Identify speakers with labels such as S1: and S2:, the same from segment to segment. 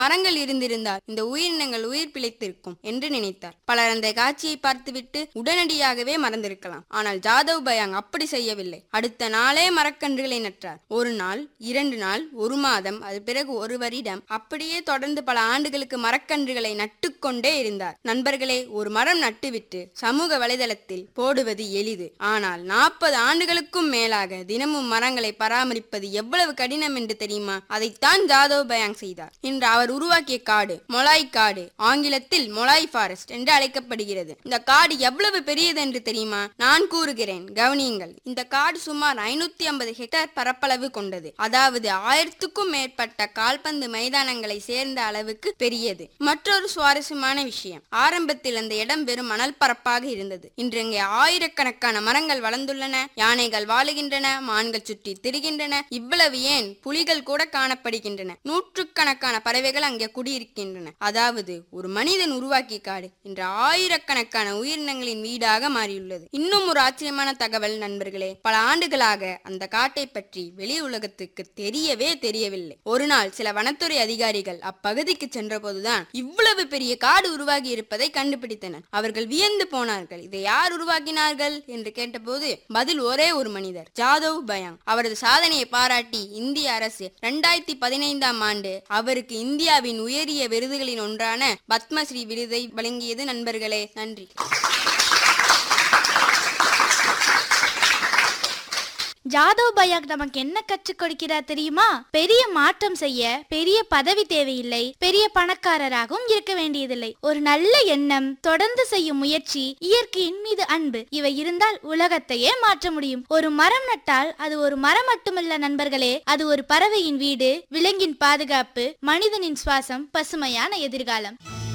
S1: மரங்கள் இருந்திருந்தால் இந்த உயிரினங்கள் உயிர் பிழைத்திருக்கும் என்று நினைத்தார் பலர் அந்த காட்சியை பார்த்துவிட்டு உடனடியாகவே மறந்திருக்கலாம் ஆனால் ஜாதவ் பயாங் அப்படி செய்யவில்லை அடுத்த நாளே மரக்கன்றுகளை நட்டார் ஒரு நாள் இரண்டு நாள் ஒரு மாதம் அது பிறகு ஒரு வருடம் அப்படியே தொடர்ந்து பல ஆண்டுகளுக்கு மரக்கன்றுகளை நட்டுக்கொண்டே இருந்தார் நண்பர்களே ஒரு மரம் நட்டுவிட்டு சமூக வலைதளத்தில் போடுவது எளிது ஆனால் நாற்பது ஆண்டுகளுக்கும் மேலாக தினமும் மரங்களை பராமரிப்பது எவ்வளவு கடினம் என்று தெரியுமா அதைத்தான் ஜாதவ் பயாங் செய்தார் இன்று அவர் உருவாக்கிய காடு மொலாய் காடு ஆங்கிலத்தில் மொலாய் ஃபாரஸ்ட் என்று அழைக்கப்படுகிறது இந்த காடு எவ்வளவு பெரியது என்று தெரியுமா நான் கூறுகிறேன் கவனியுங்கள் இந்த காடு சுமார் ஐநூத்தி ஐம்பது ஹெக்டேர் பரப்பளவு கொண்டது அதாவது ஆயிரத்துக்கும் மேற்பட்ட கால்பந்து மைதானங்களை சேர்ந்த அளவுக்கு பெரியது மற்றொரு சுவாரஸ்யமான விஷயம் ஆரம்பத்தில் அந்த இடம் வெறும் மணல் பரப்பாக இருந்தது இன்று இங்கே ஆயிரக்கணக்கான மரங்கள் வளர்ந்துள்ளன யானைகள் வாழுகின்றன மான்கள் சுற்றி திரிகின்றன இவ்வளவு ஏன் புலிகள் கூட காணப்படுகின்றன நூற்றுக்கணக்கான பறவைகள் அங்கே குடியிருக்கின்றன அதாவது ஒரு மனிதன் உருவாக்கிய காடு இன்று ஆயிரக்கணக்கான உயிரினங்களின் வீடாக மாறியுள்ளது இன்னும் ஒரு ஆச்சரியமான தகவல் நண்பர்களே பல ஆண்டுகளாக அந்த காட்டை பற்றி வெளி உலகத்துக்கு தெரியவே தெரியவில்லை ஒரு நாள் சில வனத்துறை அதிகாரிகள் அப்பகுதிக்கு சென்றபோதுதான் இவ்வளவு பெரிய காடு உருவாகி இருப்பதை கண்டுபிடித்தனர் அவர்கள் வியந்து போனார்கள் இதை யார் உருவாக்கினார்கள் என்று கேட்டபோது பதில் ஒரே ஒரு மனிதர் ஜாதவ் பயாங் அவரது சாதனையை பாராட்டி இந்திய அரசு இரண்டாயிரத்தி பதினைந்தாம் ஆண்டு அவருக்கு இந்தியாவின் உயரிய விருதுகளின் ஒன்றான பத்மஸ்ரீ விருதை வழங்கியது நண்பர்களே நன்றி
S2: ஜாதவ் பயாக் நமக்கு என்ன கற்றுக் கொடுக்கிறார் தெரியுமா பெரிய மாற்றம் செய்ய பெரிய பதவி தேவையில்லை பெரிய பணக்காரராகவும் இருக்க வேண்டியதில்லை ஒரு நல்ல எண்ணம் தொடர்ந்து செய்யும் முயற்சி இயற்கையின் மீது அன்பு இவை இருந்தால் உலகத்தையே மாற்ற முடியும் ஒரு மரம் நட்டால் அது ஒரு மரம் மட்டுமல்ல நண்பர்களே அது ஒரு பறவையின் வீடு விலங்கின் பாதுகாப்பு மனிதனின் சுவாசம் பசுமையான எதிர்காலம்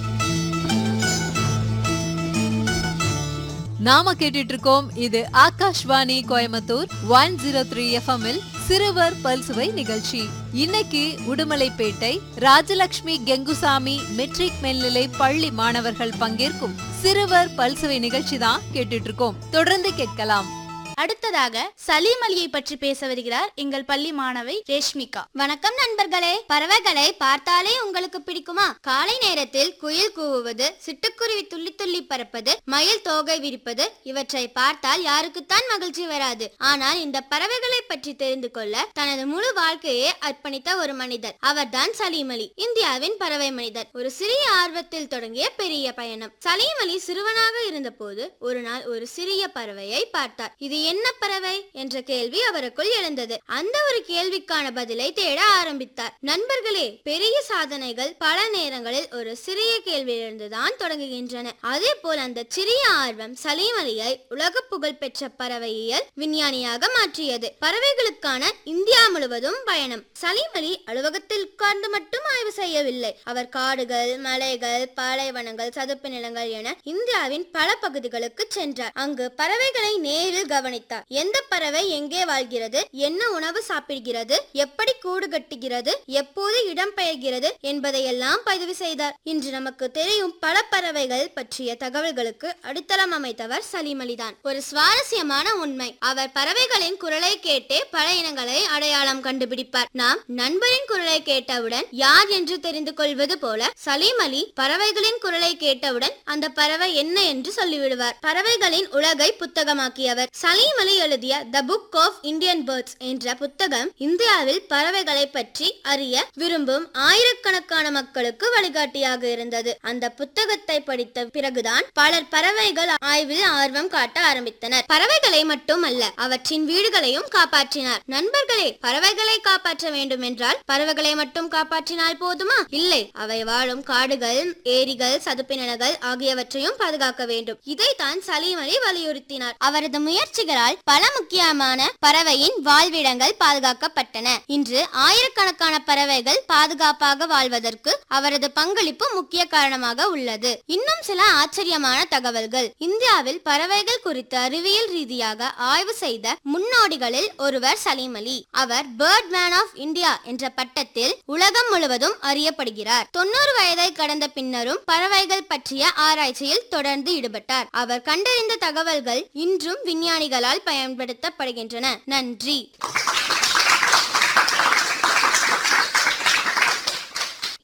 S3: நாம கேட்டுட்டு இருக்கோம் இது Akashvani Coimbatore one zero three எஃப்எம்மில் சிறுவர் பல்சுவை நிகழ்ச்சி இன்னைக்கு உடுமலைப்பேட்டை ராஜலட்சுமி கெங்குசாமி மெட்ரிக் மேல்நிலை பள்ளி மாணவர்கள் பங்கேற்கும் சிறுவர் பல்சுவை நிகழ்ச்சி தான் கேட்டுட்டு இருக்கோம் தொடர்ந்து கேட்கலாம்
S2: அடுத்ததாக சலீம் அலியை பற்றி பேச வருகிறார் எங்கள் பள்ளி மாணவி ரேஷ்மிகா
S4: வணக்கம் நண்பர்களே பறவைகளை பார்த்தாலே உங்களுக்கு பிடிக்குமா காலை நேரத்தில் குயில் கூவுவது சிட்டுக்குருவி துள்ளி துள்ளி பறப்பது மயில் தோகை விரிப்பது இவற்றை பார்த்தால் யாருக்குத்தான் மகிழ்ச்சி வராது ஆனால் இந்த பறவைகளை பற்றி தெரிந்து கொள்ள தனது முழு வாழ்க்கையை அர்ப்பணித்த ஒரு மனிதர் அவர்தான் சலீம் அலி இந்தியாவின் பறவை மனிதர் ஒரு சிறிய ஆர்வத்தில் தொடங்கிய பெரிய பயணம் சலீம் அலி சிறுவனாக இருந்தபோது ஒரு நாள் ஒரு சிறிய பறவையை பார்த்தார் இது என்ன பறவை என்ற கேள்வி அவருக்குள் எழுந்தது அந்த ஒரு கேள்விக்கான பதிலை தேட ஆரம்பித்தார் நண்பர்களே பெரிய சாதனைகள் பல நேரங்களில் ஒரு சிறிய கேள்வியிலிருந்து தான் தொடங்குகின்றன அதே போல் அந்த சிறிய ஆர்வம் சலீம் அலியை உலக புகழ் பெற்ற பறவையியல் விஞ்ஞானியாக மாற்றியது பறவைகளுக்கான இந்தியா முழுவதும் பயணம் சலீம் அலி அலுவலகத்தில் உட்கார்ந்து மட்டும் ஆய்வு செய்யவில்லை அவர் காடுகள் மலைகள் பாலைவனங்கள் சதுப்பு நிலங்கள் என இந்தியாவின் பல பகுதிகளுக்கு சென்றார் அங்கு பறவைகளை நேரில் கவனித்தார் எந்த பறவை எங்கே வாழ்கிறது என்ன உணவு சாப்பிடுகிறது எப்படி கூடு கட்டுகிறது எப்போது இடம்பெயர்கிறது என்பதையெல்லாம் பதிவு செய்தார் இன்று நமக்கு தெரியும் பல பறவைகள் பற்றிய தகவல்களுக்கு அடித்தளம் அமைத்தவர் சலீம் அலிதான் ஒரு சுவாரஸ்யமான உண்மை அவர் பறவைகளின் குரலை கேட்டே பல இனங்களை அடையாளம் கண்டுபிடிப்பார் நாம் நண்பரின் குரலை கேட்டவுடன் யார் என்று தெரிந்து கொள்வது போல சலீம் அலி பறவைகளின் குரலை கேட்டவுடன் அந்த பறவை என்ன என்று சொல்லிவிடுவார் பறவைகளின் உலகை புத்தகமாக்கியவர் சலீம் அலி எழுதிய the book of Indian birds என்ற புத்தகம் இந்தியாவில் பறவைகளை பற்றி அறிய விரும்பும் ஆயிரக்கணக்கான மக்களுக்கு வழிகாட்டியாக இருந்தது அந்த புத்தகத்தை படித்த பிறகுதான் பலர் பறவைகள் ஆய்வில் ஆர்வம் காட்ட ஆரம்பித்தனர் பறவைகளை மட்டுமல்ல அவற்றின் வீடுகளையும் காப்பாற்றினார் நண்பர்களே பறவைகளை காப்பாற்ற வேண்டும் என்றால் பறவைகளை மட்டும் காப்பாற்றினால் போதுமா இல்லை அவை வாழும் காடுகள் ஏரிகள் சதுப்பினங்கள் ஆகியவற்றையும் பாதுகாக்க வேண்டும் இதைத்தான் சலீம் அலி வலியுறுத்தினார் அவரது முயற்சிகளால் பல முக்கியமான பறவையின் வாழ்விடங்கள் பாதுகாக்கப்பட்டன இன்று ஆயிரக்கணக்கான பறவைகள் பாதுகாப்பாக வாழ்வதற்கு அவரது பங்களிப்பு முக்கிய காரணமாக உள்ளது இன்னும் சில ஆச்சரியமான தகவல்கள் இந்தியாவில் பறவைகள் குறித்து அறிவியல் ரீதியாக ஆய்வு செய்த முன்னோடிகளில் ஒருவர் சலீம் அலி அவர் பேர்ட் மேன் ஆஃப் இந்தியா என்ற பட்டத்தில் உலகம் முழுவதும் அறியப்படுகிறார் தொண்ணூறு வயதை கடந்த பின்னரும் பறவைகள் பற்றிய ஆராய்ச்சியில் தொடர்ந்து ஈடுபட்டார் அவர் கண்டறிந்த தகவல்கள் இன்றும் விஞ்ஞானிகளால் பயன்படுத்தப்படுகின்றன நன்றி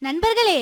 S2: நண்பர்களே